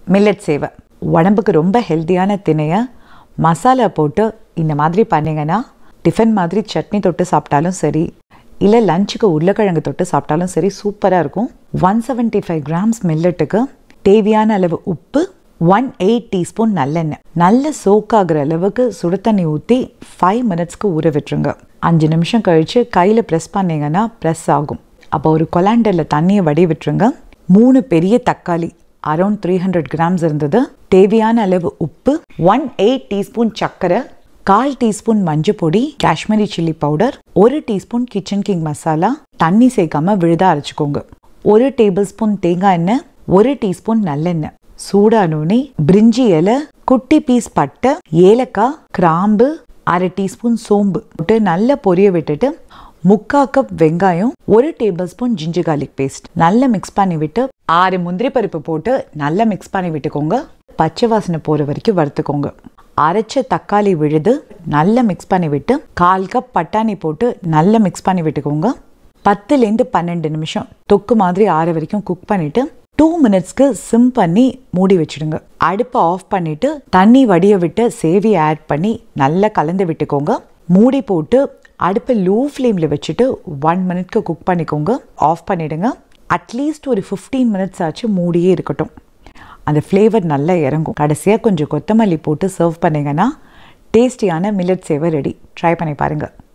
millet சேவை உடம்புக்கு ரொம்ப ஹெல்த்தியான திணையை மசாலா போட்டு இந்த மாதிரி பண்ணிங்கன்னா டிஃபன் மாதிரி சட்னி தொட்டு சாப்பிட்டாலும் சரி இல்லை லஞ்சுக்கு உருளைக்கிழங்கு தொட்டு சாப்பிட்டாலும் சரி சூப்பராக இருக்கும் ஒன் செவன்ட்டி ஃபைவ் கிராம்ஸ் மில்லட்டுக்கு தேவையான அளவு உப்பு ஒன் எயிட் டீஸ்பூன் நல்லெண்ணெய் நல்ல சோக் ஆகுற அளவுக்கு சுடு தண்ணி ஊற்றி ஃபைவ் மினிட்ஸ்க்கு ஊற விட்டுருங்க அஞ்சு நிமிஷம் கழித்து கையில் ப்ரெஸ் பண்ணிங்கன்னா ப்ரெஸ் ஆகும் அப்போ ஒரு கொலாண்டரில் தண்ணியை வடி விட்டுருங்க மூணு பெரிய தக்காளி அரௌண்ட் த்ரீ ஹண்ட்ரட் கிராம்ஸ் இருந்தது தேவையான அளவு உப்பு ஒன் எயிட் டீஸ்பூன் சர்க்கரை கால் டீஸ்பூன் மஞ்சள் பொடி காஷ்மீரி சில்லி பவுடர் ஒரு டீஸ்பூன் கிச்சன் கிங் மசாலா தண்ணி சேர்க்காம விழுதா அரைச்சிக்கோங்க ஒரு டேபிள் ஸ்பூன் தேங்காய் எண்ணெய் ஒரு டீஸ்பூன் நல்லெண்ணெய் சூடானோனே பிரிஞ்சி இலை குட்டி பீஸ் பட்டை ஏலக்காய் கிராம்பு அரை டீஸ்பூன் சோம்பு போட்டு நல்லா பொரிய விட்டுட்டு முக்கா கப் வெங்காயம் ஒரு tablespoon ginger garlic paste நல்லா மிக்ஸ் பண்ணி விட்டு ஆறு முந்திரி பருப்பு போட்டு நல்லா மிக்ஸ் பண்ணி விட்டுக்கோங்க பச்சை வாசனை போகிற வரைக்கும் வறுத்துக்கோங்க அரைச்ச தக்காளி விழுது நல்லா மிக்ஸ் பண்ணி விட்டு கால் கப் பட்டாணி போட்டு நல்லா மிக்ஸ் பண்ணி விட்டுக்கோங்க பத்துலேருந்து பன்னெண்டு நிமிஷம் தொக்கு மாதிரி ஆற வரைக்கும் குக் பண்ணிட்டு டூ மினிட்ஸ்க்கு சிம் பண்ணி மூடி வச்சிடுங்க அடுப்பை ஆஃப் பண்ணிட்டு தண்ணி வடிய விட்டு சேவியை ஆட் பண்ணி நல்லா கலந்து விட்டுக்கோங்க மூடி போட்டு அடுப்பை லோ ஃப்ளேமில் வச்சுட்டு ஒன் மினிட்க்கு குக் பண்ணிக்கோங்க ஆஃப் பண்ணிடுங்க அட்லீஸ்ட் ஒரு ஃபிஃப்டீன் மினிட்ஸ் ஆச்சு மூடியே இருக்கட்டும் அந்த ஃப்ளேவர் நல்லா இறங்கும் கடைசியாக கொஞ்சம் கொத்தமல்லி போட்டு சர்வ் பண்ணிங்கன்னா டேஸ்டியான மில்லட் சேவை ரெடி ட்ரை பண்ணி பாருங்கள்